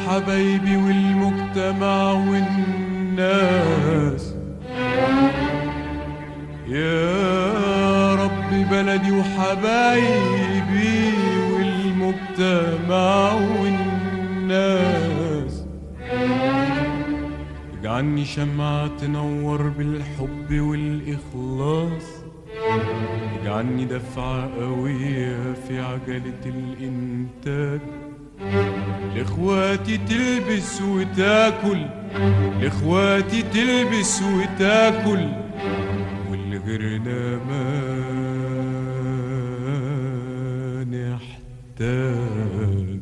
وحبايبي والمجتمع والناس يا رب بلدي وحبايبي والمجتمع والناس اجعلني شمعة تنور بالحب والإخلاص اجعلني دفعة قوية في عجلة الإنتاج لاخواتي تلبس وتاكل لاخواتي تلبس وتاكل واللي غيرنا ما نحتاج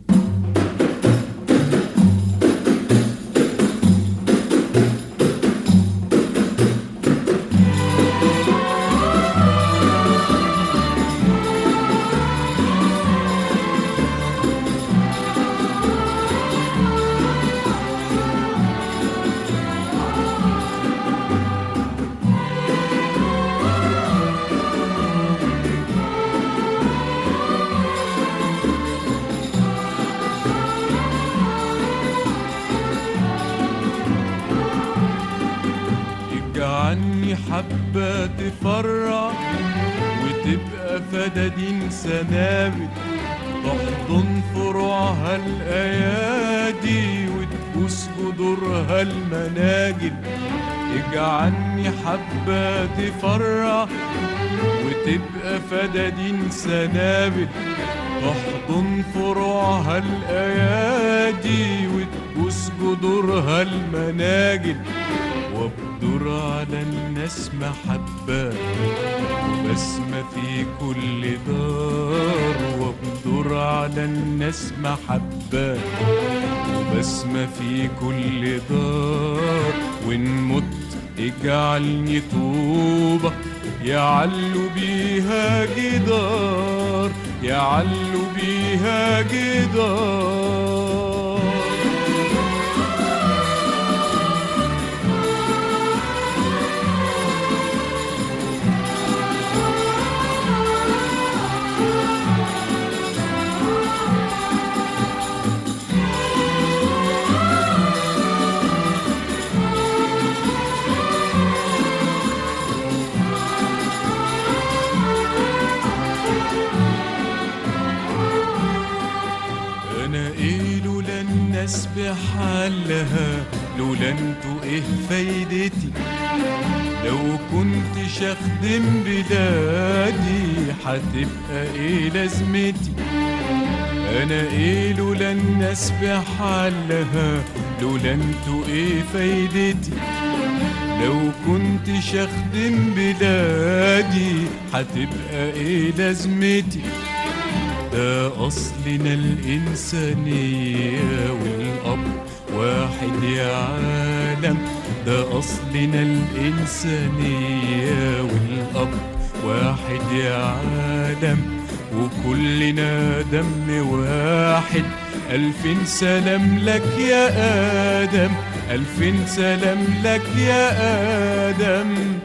اجعلني حبة تفرع وتبقى فدادين سنابل تحضن فروعها الأيادي وتبوس جذورها المناجل اجعلني حبة تفرع وتبقى فدادين سنابل تحضن فروعها الأيادي وتبوس جذورها المناجل وابدر على الناس محبة وبسمة في كل دار وابدر على الناس محبة وبسمة في كل دار وإن مت اجعلني طوبة يعلو بيها جدار يعلو بيها جدار انا ايه لولا الناس بحالها لولا انتوا ايه فايدتي لو كنتش اخدم بلادي هتبقى ايه لازمتي انا ايه لولا الناس بحالها لولا انتوا ايه فايدتي لو كنتش اخدم بلادي هتبقى ايه لازمتي ده أصلنا الإنسانية والأب واحد يا عالم ده أصلنا الإنسانية والأب واحد يا عالم وكلنا دم واحد ألف سلام لك يا آدم ألف سلام لك يا آدم